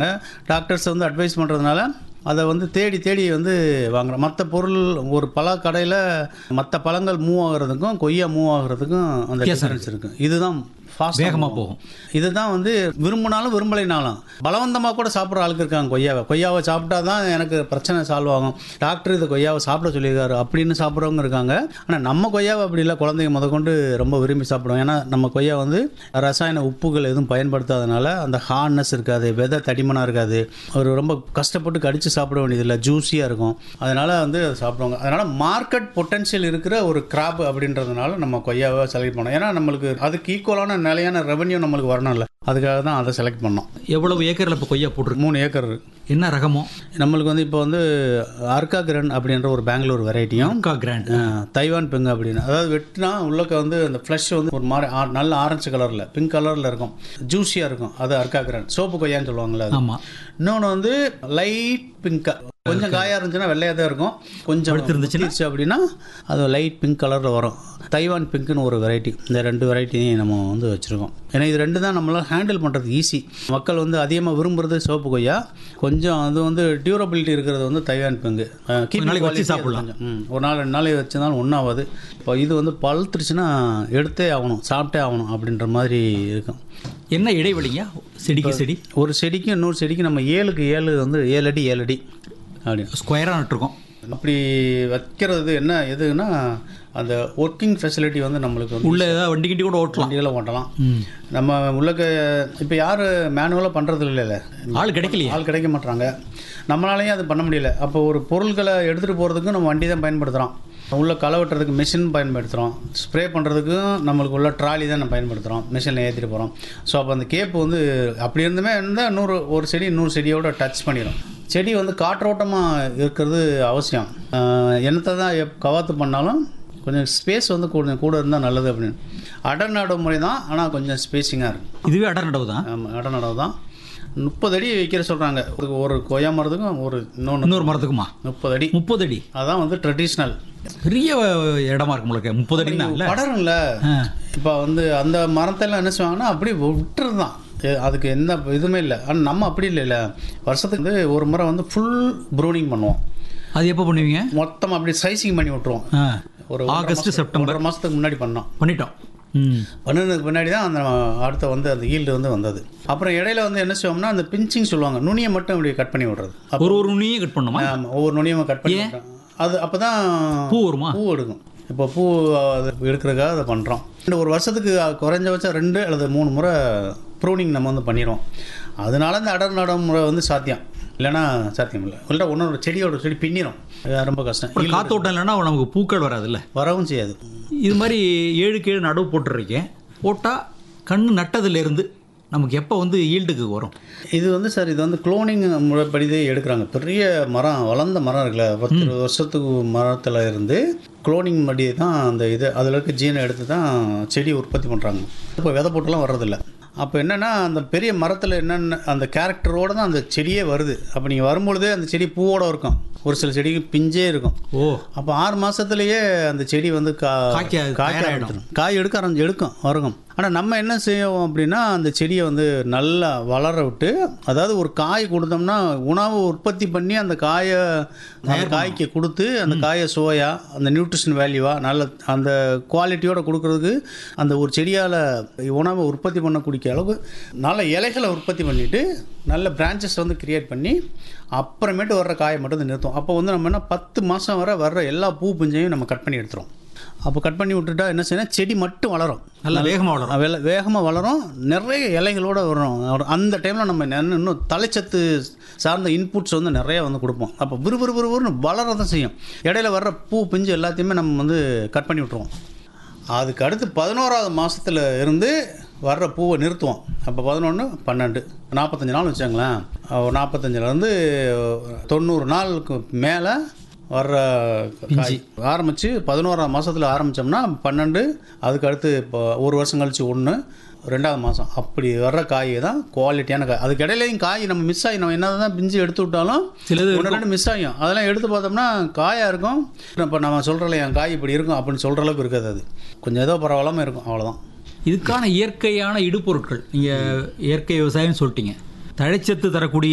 Doctors வந்து advice பண்ணுறதுனால அதை வந்து தேடி தேடி வந்து வாங்குறோம் மற்ற பொருள் ஒரு பல கடையில் மற்ற பழங்கள் மூவ் ஆகுறதுக்கும் கொய்யா மூவ் ஆகுறதுக்கும் அந்த டிஃபரன்ஸ் இருக்குது இதுதான் ஃபாஸ்ட் வேகமா போகும். இதுதான் வந்து விரும்பினாலும் விரும்பலைனாலும் பலவந்தமாக கூட சாப்பிட்ற ஆளுக்கு இருக்காங்க கொய்யாவை கொய்யாவை சாப்பிட்டா தான் எனக்கு பிரச்சனை சால்வ் ஆகும் டாக்டர் இது கொய்யாவை சாப்பிட சொல்லியிருக்காரு அப்படின்னு சாப்பிட்றவங்க இருக்காங்க ஆனால் நம்ம கொய்யாவை அப்படி இல்லை குழந்தைங்க முதற்கொண்டு ரொம்ப விரும்பி சாப்பிடுவோம் ஏன்னா நம்ம கொய்யா வந்து ரசாயன உப்புகள் எதுவும் பயன்படுத்தாதனால அந்த ஹார்ட்னஸ் இருக்காது விதை தடிமனாக இருக்காது ஒரு ரொம்ப கஷ்டப்பட்டு கடிச்சு சாப்பிட வேண்டியதில்லை ஜூஸியாக இருக்கும் அதனால் வந்து அதை சாப்பிடுவாங்க அதனால் மார்க்கெட் பொட்டன்ஷியல் இருக்கிற ஒரு கிராப் அப்படின்றதுனால நம்ம கொய்யாவை செலக்ட் பண்ணோம் ஏன்னா நம்மளுக்கு அதுக்கு ஈக்குவலான நிலையான ரெவன்யூ நம்மளுக்கு வரணும்ல அதுக்காக தான் அதை செலக்ட் பண்ணோம் எவ்வளவு ஏக்கரில் இப்போ கொய்யா போட்டிருக்கு மூணு ஏக்கர் இருக்கு. என்ன ரகமோ நம்மளுக்கு வந்து இப்போ வந்து அர்கா கிரண் அப்படின்ற ஒரு பெங்களூர் வெரைட்டியும் அக்கா கிராண்ட் தைவான் பிங்க் அப்படின்னு அதாவது வெட்டினா உள்ளக்க வந்து அந்த ஃப்ளஷ் வந்து ஒரு மாதிரி ஆ- நல்ல ஆரஞ்சு கலரில் பிங்க் கலரில் இருக்கும் ஜூஸியாக இருக்கும் அது அர்கா கிரண் சோப்பு கொய்யான்னு சொல்லுவாங்கல்ல அது. ஆமா இன்னொன்று வந்து லைட் பிங்க்கா கொஞ்சம் காயாக இருந்துச்சுன்னா வெள்ளையாக தான் இருக்கும் கொஞ்சம் இருந்துச்சுன்னா? இருந்துச்சு அப்படின்னா அது லைட் பிங்க் கலரில் வரும் தைவான் பிங்க்னு ஒரு வெரைட்டி இந்த ரெண்டு வெரைட்டியும் நம்ம வந்து வச்சுருக்கோம் ஏன்னா இது ரெண்டு தான் நம்மளால் ஹேண்டில் பண்ணுறது ஈஸி மக்கள் வந்து அதிகமாக விரும்புறது சோப்பு கொய்யா கொஞ்சம் அது வந்து டியூரபிலிட்டி இருக்கிறது வந்து தைவான் பிங்கு அஹ், keeping நாளைக்கு வச்சு quality அது சாப்பிடலாம். கொஞ்சம், ம், ஒரு நாள் ரெண்டு நாள் வச்சிருந்தாலும் ஒன்றாவது இப்போ இது வந்து பழுத்துருச்சுன்னா எடுத்தே ஆகணும் சாப்பிட்டே ஆகணும் அப்படின்ற மாதிரி இருக்கும் என்ன இடைவெளிங்க செடிக்கு செடி ஒரு செடிக்கு இன்னொரு செடிக்கு நம்ம ஏழுக்கு ஏழு வந்து ஏழு அடி ஏழு அடி அப்படி ஸ்கொயராக நட்டுருக்கோம் அப்படி வைக்கிறது என்ன எதுன்னா அந்த ஒர்க்கிங் ஃபெசிலிட்டி வந்து நம்மளுக்கு வந்து உள்ள ஏதாவது வண்டி கிண்டி கூட ஓட்டலாம் வண்டிகளை ஓட்டலாம் ம். நம்ம உள்ளக்க இப்போ யார் மேனுவலாக பண்ணுறது இல்லைல்ல ஆள் கிடைக்கலையே ஆள் கிடைக்க மாட்டாங்க நம்மளாலையும் அது பண்ண முடியல அப்போ ஒரு பொருட்களை எடுத்துகிட்டு போகிறதுக்கும் நம்ம வண்டி தான் பயன்படுத்துகிறோம் உள்ள களை வெட்டுறதுக்கு மிஷின் பயன்படுத்துகிறோம் ஸ்ப்ரே பண்ணுறதுக்கும் நம்மளுக்கு உள்ள ட்ராலி தான் நம்ம பயன்படுத்துகிறோம் மிஷினில் ஏற்றிட்டு போகிறோம் ஸோ அப்போ அந்த கேப் வந்து அப்படி இருந்துமே இருந்தால் நூறு ஒரு செடி இன்னொரு செடியோட டச் பண்ணிடும் செடி வந்து காற்றோட்டமாக இருக்கிறது அவசியம் ஆஹ் என்னத்தை தான் எப் கவாத்து பண்ணாலும் கொஞ்சம் ஸ்பேஸ் வந்து கொஞ்சம் கூட இருந்தால் நல்லது அப்படின்னு அடர் நடு முறை தான் ஆனால் கொஞ்சம் ஸ்பேஸிங்காக இருக்கும் இதுவே அடர் நடவு தான் ஆமாம் இட நடவு தான் முப்பது அடி வைக்கிற சொல்கிறாங்க ஒரு ஒரு கொய்யா மரத்துக்கும் ஒரு இன்னொன்று இன்னொரு மரத்துக்குமா முப்பது அடி முப்பது அடி அதான் வந்து ட்ரெடிஷ்னல் பெரிய இடமா இருக்கு உங்களுக்கு முப்பது அடினா இல்ல படரும்ல ஆ. இப்போ வந்து அந்த மரத்தெல்லாம் என்ன செய்வாங்கன்னா அப்படியே விட்டுறது தான் அதுக்கு எந்த இதுவுமே இல்லை ஆனால் நம்ம அப்படி இல்லைல்ல வருஷத்துக்கு வந்து ஒரு முறை வந்து ஃபுல் ப்ரூனிங் பண்ணுவோம் அது எப்போ பண்ணுவீங்க மொத்தமாக அப்படி சைசிங் பண்ணி விட்டுருவோம் ஆ. ஒரு ஆகஸ்ட் செப்டம்பர் ஒரு மாதத்துக்கு முன்னாடி பண்ணோம் பண்ணிட்டோம் ம் பண்ணதுக்கு பின்னாடி தான் அந்த அடுத்த வந்து அந்த ஈல்டு வந்து வந்தது அப்புறம் இடையில வந்து என்ன செய்வோம்னா அந்த பிஞ்சிங் சொல்லுவாங்க நுனியை மட்டும் இப்படி கட் பண்ணி விடுறது அப்ப- ஒரு ஒரு நுனியே கட் பண்ணுமா ஆமா, ஒவ்வொரு நுனியும் கட் பண்ணி விடுறோம். அது அப்போ தான் பூ வருமா பூ எடுக்கும் இப்போ பூ அது எடுக்கிறதுக்காக அதை பண்ணுறோம் இந்த ஒரு வருஷத்துக்கு குறைஞ்சபட்சம் ரெண்டு அல்லது மூணு முறை ப்ரூனிங் நம்ம வந்து பண்ணிடுவோம் அதனால இந்த அடர் நடம் முறை வந்து சாத்தியம் இல்லைன்னா சாத்தியம் இல்லை இல்லை ஒன்றோட செடியோட செடி பின்னிடும் அது ரொம்ப கஷ்டம் அப்புறம் காத்தோட்டம் இல்லைன்னா நமக்கு பூக்கள் வராதுல்ல வரவும் செய்யாது இது மாதிரி ஏழுக்கு ஏழு நடவு போட்டுருக்கேன் போட்டால் கண்ணு நட்டதுலேருந்து நமக்கு எப்போ வந்து ஈல்டுக்கு வரும் இது வந்து சார் இது வந்து குளோனிங் முறைப்படி தான் எடுக்கிறாங்க பெரிய மரம் வளர்ந்த மரம் இருக்குல்ல பத்து இருபது வருஷத்துக்கு மரத்தில் இருந்து குளோனிங் படி தான் அந்த இது அதில் இருக்க ஜீனை எடுத்து தான் செடி உற்பத்தி பண்ணுறாங்க இப்போ விதை போட்டுலாம் வர்றதில்ல அப்போ என்னென்னா அந்த பெரிய மரத்தில் என்னென்ன அந்த கேரக்டரோடு தான் அந்த செடியே வருது அப்போ நீங்கள் வரும்பொழுதே அந்த செடி பூவோட இருக்கும் ஒரு சில செடிக்கு பிஞ்சே இருக்கும் ஓ அப்போ ஆறு மாசத்துலயே அந்த செடி வந்து கா காய்க்க காய்க்க தயாராயிடும். ஆரம்பிச்சிடும் காய் எடுக்க ஆரம்பிச்சு எடுக்கும் வருகும் ஆனால் நம்ம என்ன செய்வோம் அப்படின்னா அந்த செடியை வந்து நல்லா வளர விட்டு அதாவது ஒரு காய் கொடுத்தோம்னா உணவு உற்பத்தி பண்ணி அந்த காயை அந்த காய்க்கு கொடுத்து அந்த காயை சுவையா அந்த நியூட்ரிஷன் வேல்யூவா நல்ல அந்த குவாலிட்டியோட கொடுக்கறதுக்கு அந்த ஒரு செடியால் உணவை உற்பத்தி பண்ணக்கூடிய அளவுக்கு நல்ல இலைகளை உற்பத்தி பண்ணிட்டு நல்ல பிரான்ச்சஸ் வந்து கிரியேட் பண்ணி அப்புறமேட்டு வர்ற காயை மட்டும் தான் நிறுத்தும் அப்போ வந்து நம்ம என்ன பத்து மாதம் வரை வர்ற எல்லா பூ பிஞ்சையும் நம்ம கட் பண்ணி எடுத்துரும் அப்போ கட் பண்ணி விட்டுட்டா என்ன செய்யணும் செடி மட்டும் வளரும் நல்லா வேகமாக வளரும் வெல வேகமாக வளரும் நிறைய இலைகளோட வரும் ஒரு- அந்த டைமில் நம்ம என்ன- இன்னும் தலைச்சத்து சார்ந்த இன்புட்ஸ் வந்து நிறைய வந்து கொடுப்போம் அப்போ விறுவிறு விறுவிறுன்னு வளர தான் செய்யும் இடையில வர்ற பூ பிஞ்சு எல்லாத்தையுமே நம்ம வந்து கட் பண்ணி விட்ருவோம் அதுக்கு அடுத்து பதினோராவது மாசத்துல இருந்து வர்ற பூவை நிறுத்துவோம் அப்போ பதினொன்று பன்னெண்டு நாற்பத்தஞ்சு நாள் வச்சாங்களேன் ஒரு நாற்பத்தஞ்சிலேருந்து தொண்ணூறு நாளுக்கு மேலே வர்ற காய் ஆரம்பித்து பதினோராம் மாசத்துல ஆரம்பித்தோம்னா பன்னெண்டு அதுக்கு அடுத்து இப்போ ஒரு வருஷம் கழிச்சு ஒன்று ரெண்டாவது மாதம் அப்படி வர்ற காய் தான் குவாலிட்டியான காய் அதுக்கு இடையிலையும் காய் நம்ம மிஸ் ஆகி நம்ம என்ன தான் பிஞ்சு எடுத்து விட்டாலும் சிலது ஒன்று ரெண்டு மிஸ் ஆகும் அதெல்லாம் எடுத்து பார்த்தோம்னா காயாக இருக்கும் இப்போ நம்ம சொல்கிறல என் காய் இப்படி இருக்கும் அப்படின்னு சொல்கிற அளவுக்கு இருக்காது அது கொஞ்சம் ஏதோ பரவாயில்லாமல் இருக்கும் அவ்வளோதான் இதுக்கான இயற்கையான இடுபொருட்கள் நீங்கள் இயற்கை விவசாயம்னு சொல்லிட்டீங்க தழைச்சத்து தரக்கூடிய